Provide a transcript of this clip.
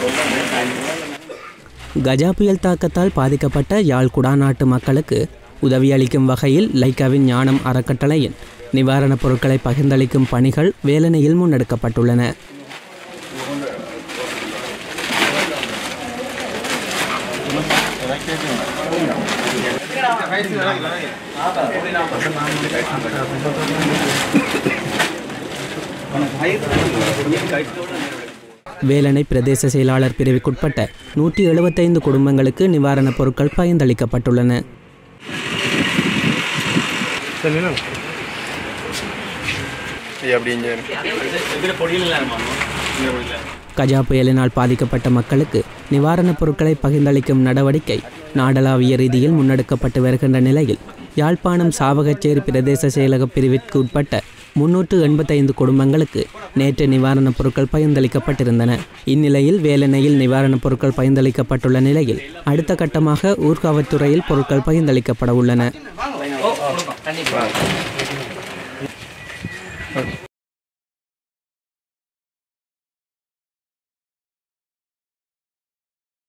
கஜா புயல் தாக்கத்தால் பாதிக்கப்பட்ட யாழ் குடாநாட்டு மக்களுக்கு உதவியளிக்கும் வகையில் லைக்காவின் ஞானம் அறக்கட்டளையின் நிவாரணப் பொருட்களை பகிர்ந்தளிக்கும் பணிகள் வேலனையில் முன்னெடுக்கப்பட்டுள்ளன வேலனை பிரதேச செயலாளர் பிரிவுக்குட்பட்ட நூற்றி எழுபத்தைந்து குடும்பங்களுக்கு நிவாரணப் பொருட்கள் பகிர்ந்தளிக்கப்பட்டுள்ளன கஜா புயலினால் பாதிக்கப்பட்ட மக்களுக்கு நிவாரணப் பொருட்களை பகிர்ந்தளிக்கும் நடவடிக்கை நாடளாவிய ரீதியில் முன்னெடுக்கப்பட்டு வருகின்ற நிலையில் யாழ்ப்பாணம் சாவகச்சேரி பிரதேச செயலக பிரிவிற்கு உட்பட்ட முன்னூற்று எண்பத்தைந்து குடும்பங்களுக்கு நேற்று நிவாரணப் பொருட்கள் பகிர்ந்தளிக்கப்பட்டிருந்தன இந்நிலையில் வேலனையில் நிவாரணப் பொருட்கள் பகிர்ந்தளிக்கப்பட்டுள்ள நிலையில் அடுத்த கட்டமாக ஊர்காவற்துறையில் பொருட்கள் பகிர்ந்தளிக்கப்பட உள்ளன